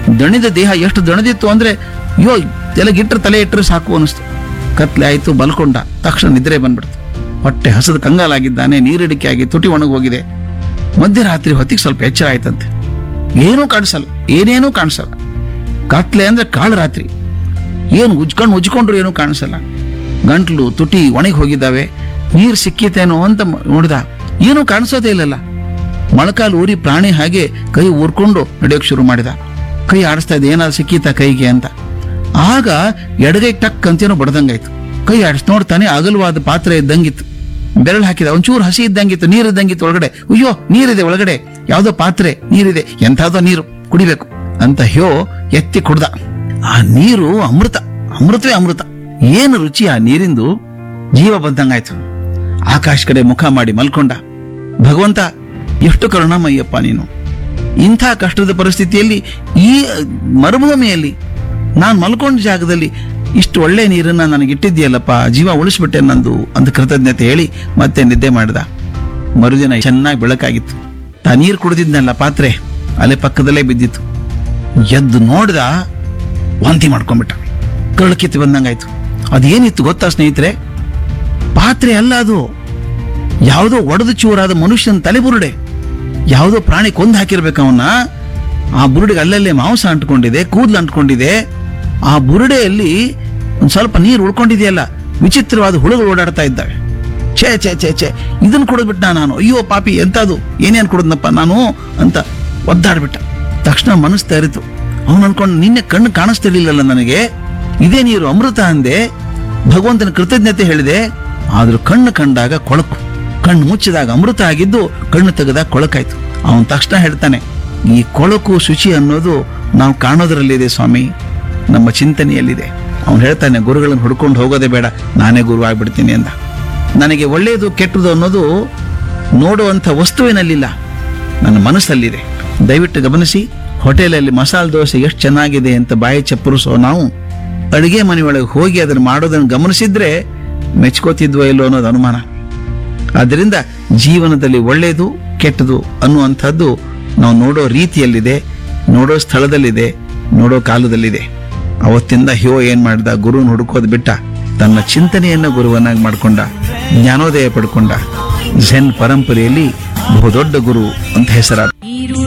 ದಣಿದ ದೇಹ ಎಷ್ಟು ದಣದಿತ್ತು ಅಂದ್ರೆ ಅಯ್ಯೋ ತಲೆಗಿಟ್ರೆ ತಲೆ ಇಟ್ಟರೆ ಸಾಕು ಅನಿಸ್ತು ಕತ್ಲೆ ಆಯ್ತು ಬಲ್ಕೊಂಡ ತಕ್ಷಣ ನಿದ್ರೆ ಬಂದ್ಬಿಡ್ತು ಹೊಟ್ಟೆ ಹಸದ ಕಂಗಾಲಾಗಿದ್ದಾನೆ ನೀರಿಡಿಕೆ ಆಗಿ ತುಟಿ ಒಣಗೋಗಿದೆ ಮಧ್ಯರಾತ್ರಿ ಹೊತ್ತಿಗೆ ಸ್ವಲ್ಪ ಎಚ್ಚರ ಆಯ್ತಂತೆ ಏನೂ ಕಾಣಿಸಲ್ಲ ಏನೇನೂ ಕಾಣಿಸಲ್ಲ ಕತ್ಲೆ ಅಂದ್ರೆ ಕಾಳು ರಾತ್ರಿ ಏನು ಉಜ್ಕೊಂಡು ಉಜ್ಕೊಂಡ್ರು ಏನೂ ಕಾಣಿಸಲ್ಲ ಗಂಟ್ಲು ತುಟಿ ಒಣಗಿ ಹೋಗಿದ್ದಾವೆ ನೀರು ಸಿಕ್ಕಿತೇನೋ ಅಂತ ಮ- ನೋಡಿದ ಏನೂ ಕಾಣಿಸೋದೇ ಇಲ್ಲಲ್ಲ ಮೊಳಕಾಲು ಊರಿ ಪ್ರಾಣಿ ಹಾಗೆ ಕೈ ಊರ್ಕೊಂಡು ನಡೆಯೋಕೆ ಶುರು ಮಾಡಿದ ಕೈ ಆಡಿಸ್ತಾ ಇದೆ ಏನಾದ್ರು ಸಿಕ್ಕಿತ ಕೈಗೆ ಅಂತ ಆಗ ಎಡಗೈ ಟಕ್ ಅಂತೇನೋ ಬಡ್ದಂಗಾಯ್ತು ಕೈ ಆಡಿಸ್ ನೋಡ್ತಾನೆ ಅಗಲವಾದ ಪಾತ್ರೆ ಇದ್ದಂಗಿತ್ತು ಬೆರಳು ಹಾಕಿದ ಒಂಚೂರು ಹಸಿ ಇದ್ದಂಗಿತ್ತು ನೀರು ಇದ್ದಂಗಿತ್ತು ಒಳಗಡೆ ಅಯ್ಯೋ ನೀರಿದೆ ಒಳಗಡೆ ಯಾವ್ದೋ ಪಾತ್ರೆ ನೀರಿದೆ ಎಂಥದೋ ನೀರು ಕುಡಿಬೇಕು ಅಂತ ಹ್ಯೋ ಎತ್ತಿ ಕುಡ್ದ ಆ ನೀರು ಅಮೃತ ಅಮೃತವೇ ಅಮೃತ ಏನು ರುಚಿ ಆ ನೀರಿಂದು ಜೀವ ಬಂದಂಗಾಯ್ತು ಆಕಾಶ ಕಡೆ ಮುಖ ಮಾಡಿ ಮಲ್ಕೊಂಡ ಭಗವಂತ ಎಷ್ಟು ಕರುಣಾಮಯ್ಯಪ್ಪ ನೀನು ಇಂಥ ಕಷ್ಟದ ಪರಿಸ್ಥಿತಿಯಲ್ಲಿ ಈ ಮರುಭೂಮಿಯಲ್ಲಿ ನಾನು ಮಲ್ಕೊಂಡ ಜಾಗದಲ್ಲಿ ಇಷ್ಟು ಒಳ್ಳೆ ನೀರನ್ನ ನನಗೆ ಇಟ್ಟಿದ್ಯಲ್ಲಪ್ಪ ಜೀವ ಉಳಿಸ್ಬಿಟ್ಟೆ ನಂದು ಅಂತ ಕೃತಜ್ಞತೆ ಹೇಳಿ ಮತ್ತೆ ನಿದ್ದೆ ಮಾಡಿದ ಮರುದಿನ ಚೆನ್ನಾಗಿ ಬೆಳಕಾಗಿತ್ತು ತಾ ನೀರು ಕುಡಿದಿದ್ನಲ್ಲ ಪಾತ್ರೆ ಅಲ್ಲೇ ಪಕ್ಕದಲ್ಲೇ ಬಿದ್ದಿತ್ತು ಎದ್ದು ನೋಡ್ದ ವಾಂತಿ ಮಾಡ್ಕೊಂಡ್ಬಿಟ್ಟ ಕಳ್ಕಿತ್ತು ಬಂದಂಗಾಯ್ತು ಅದೇನಿತ್ತು ಗೊತ್ತಾ ಸ್ನೇಹಿತರೆ ಪಾತ್ರೆ ಅಲ್ಲ ಅದು ಯಾವುದೋ ಒಡೆದು ಚೂರಾದ ಮನುಷ್ಯನ ತಲೆ ಬುರುಡೆ ಯಾವುದೋ ಪ್ರಾಣಿ ಕೊಂದು ಹಾಕಿರ್ಬೇಕು ಅವನ್ನ ಆ ಬುರುಡೆಗೆ ಅಲ್ಲಲ್ಲೇ ಮಾಂಸ ಅಂಟ್ಕೊಂಡಿದೆ ಕೂದಲು ಅಂಟ್ಕೊಂಡಿದೆ ಆ ಬುರುಡೆಯಲ್ಲಿ ಒಂದು ಸ್ವಲ್ಪ ನೀರು ಉಳ್ಕೊಂಡಿದೆಯಲ್ಲ ವಿಚಿತ್ರವಾದ ಹುಳುಗಳು ಓಡಾಡ್ತಾ ಇದ್ದಾವೆ ಛೇ ಛೇ ಛೇ ಛೇ ಇದನ್ನ ಕುಡಿದ್ಬಿಟ್ಟ ನಾನು ಅಯ್ಯೋ ಪಾಪಿ ಎಂತದು ಏನೇನು ಕುಡಿದ್ನಪ್ಪ ನಾನು ಅಂತ ಒದ್ದಾಡ್ಬಿಟ್ಟ ತಕ್ಷಣ ಮನಸ್ಸು ತೆರಿತು ಅವನು ಅನ್ಕೊಂಡು ನಿನ್ನೆ ಕಣ್ಣು ಕಾಣಿಸ್ತಿರ್ಲಿಲ್ಲಲ್ಲ ನನಗೆ ಇದೇ ನೀರು ಅಮೃತ ಅಂದೆ ಭಗವಂತನ ಕೃತಜ್ಞತೆ ಹೇಳಿದೆ ಆದ್ರೂ ಕಣ್ಣು ಕಂಡಾಗ ಕೊಳಕು ಕಣ್ಣು ಮುಚ್ಚಿದಾಗ ಅಮೃತ ಆಗಿದ್ದು ಕಣ್ಣು ತೆಗೆದಾಗ ಕೊಳಕಾಯ್ತು ಅವನು ತಕ್ಷಣ ಹೇಳ್ತಾನೆ ಈ ಕೊಳಕು ಶುಚಿ ಅನ್ನೋದು ನಾವು ಕಾಣೋದ್ರಲ್ಲಿದೆ ಸ್ವಾಮಿ ನಮ್ಮ ಚಿಂತನೆಯಲ್ಲಿದೆ ಅವನು ಹೇಳ್ತಾನೆ ಗುರುಗಳನ್ನು ಹುಡ್ಕೊಂಡು ಹೋಗೋದೇ ಬೇಡ ನಾನೇ ಗುರು ಆಗ್ಬಿಡ್ತೀನಿ ಅಂದ ನನಗೆ ಒಳ್ಳೆಯದು ಕೆಟ್ಟದು ಅನ್ನೋದು ನೋಡುವಂಥ ವಸ್ತುವಿನಲ್ಲಿಲ್ಲ ನನ್ನ ಮನಸ್ಸಲ್ಲಿದೆ ದಯವಿಟ್ಟು ಗಮನಿಸಿ ಹೋಟೆಲಲ್ಲಿ ಮಸಾಲೆ ದೋಸೆ ಎಷ್ಟು ಚೆನ್ನಾಗಿದೆ ಅಂತ ಬಾಯಿ ಚಪ್ಪರಿಸೋ ನಾವು ಅಡುಗೆ ಮನೆಯೊಳಗೆ ಹೋಗಿ ಅದನ್ನು ಮಾಡೋದನ್ನು ಗಮನಿಸಿದ್ರೆ ಮೆಚ್ಕೋತಿದ್ವೋ ಇಲ್ಲೋ ಅನ್ನೋದು ಅನುಮಾನ ಆದ್ದರಿಂದ ಜೀವನದಲ್ಲಿ ಒಳ್ಳೆಯದು ಕೆಟ್ಟದು ಅನ್ನುವಂಥದ್ದು ನಾವು ನೋಡೋ ರೀತಿಯಲ್ಲಿದೆ ನೋಡೋ ಸ್ಥಳದಲ್ಲಿದೆ ನೋಡೋ ಕಾಲದಲ್ಲಿದೆ ಅವತ್ತಿಂದ ಹ್ಯೋ ಏನ್ ಮಾಡ್ದ ಗುರುನ ಹುಡುಕೋದು ಬಿಟ್ಟ ತನ್ನ ಚಿಂತನೆಯನ್ನ ಗುರುವನ್ನಾಗಿ ಮಾಡ್ಕೊಂಡ ಜ್ಞಾನೋದಯ ಪಡ್ಕೊಂಡ ಝೆನ್ ಪರಂಪರೆಯಲ್ಲಿ ಬಹುದೊಡ್ಡ ಗುರು ಅಂತ ಹೆಸರಾದ ಇರು